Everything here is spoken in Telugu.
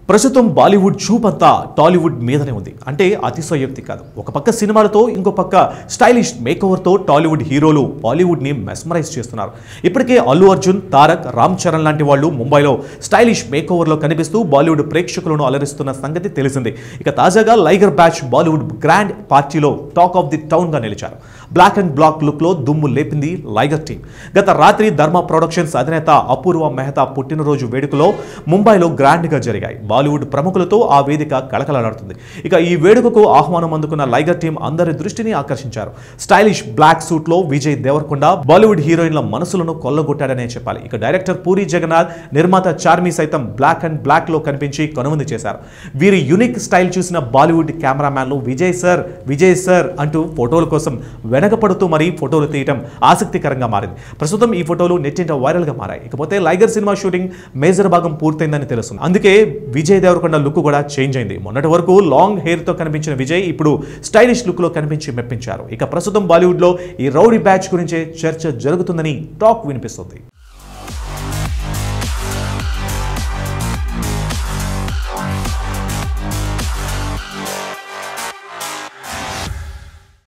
ప్రస్తుతం బాలీవుడ్ చూప్ అంతా టాలీవుడ్ మీదనే ఉంది అంటే అతిశయోక్తి కాదు ఒక పక్క సినిమాలతో ఇంకో పక్క స్టైలిష్ మేకోవర్తో టాలీవుడ్ హీరోలు బాలీవుడ్ని మెస్మరైజ్ చేస్తున్నారు ఇప్పటికే అల్లు అర్జున్ తారక్ రామ్ చరణ్ లాంటి వాళ్ళు ముంబైలో స్టైలిష్ మేకోవర్లో కనిపిస్తూ బాలీవుడ్ ప్రేక్షకులను అలరిస్తున్న సంగతి తెలిసిందే ఇక తాజాగా లైగర్ బ్యాచ్ బాలీవుడ్ గ్రాండ్ పార్టీలో టాక్ ఆఫ్ ది టౌన్గా నిలిచారు బ్లాక్ అండ్ బ్లాక్ లుక్లో దుమ్ము లేపింది లైగర్ టీం గత రాత్రి ధర్మ ప్రొడక్షన్స్ అధినేత అపూర్వ మెహతా పుట్టినరోజు వేడుకలో ముంబైలో గ్రాండ్గా జరిగాయి బాలీవుడ్ ప్రముఖులతో ఆ వేదిక కళకళలాడుతుంది ఇక ఈ వేడుకకు ఆహ్వానం అందుకున్న లైగర్ టీం అందరి దృష్టిని ఆకర్షించారు స్టైలిష్ బ్లాక్ సూట్లో విజయ్ దేవరకొండ బాలీవుడ్ హీరోయిన్ల మనసులను కొల్లగొట్టాడనే చెప్పాలి ఇక డైరెక్టర్ పూరి జగన్నాథ్ నిర్మాత చార్మి సైతం బ్లాక్ అండ్ బ్లాక్ లో కనిపించి కనుమంది చేశారు వీరి యునిక్ స్టైల్ చూసిన బాలీవుడ్ కెమెరామ్యాన్లు విజయ్ సార్ విజయ్ సార్ అంటూ ఫోటోల కోసం వెనకపడుతూ మరీ ఫోటోలు తీయటం ఆసక్తికరంగా మారింది ప్రస్తుతం ఈ ఫోటోలు నెట్టింట వైరల్గా మారాయి ఇకపోతే లైగర్ సినిమా షూటింగ్ మేజర్ భాగం పూర్తయిందని తెలుస్తుంది అందుకే విజయ్ దేవరకొండ లుక్ కూడా చేంజ్ అయింది మొన్నటి వరకు లాంగ్ హెయిర్ తో కనిపించిన విజయ్ ఇప్పుడు స్టైలిష్ లుక్ లో కనిపించి మెప్పించారు ఇక ప్రస్తుతం బాలీవుడ్ లో ఈ రౌడీ బ్యాచ్ గురించే చర్చ జరుగుతుందని టాక్ వినిపిస్తుంది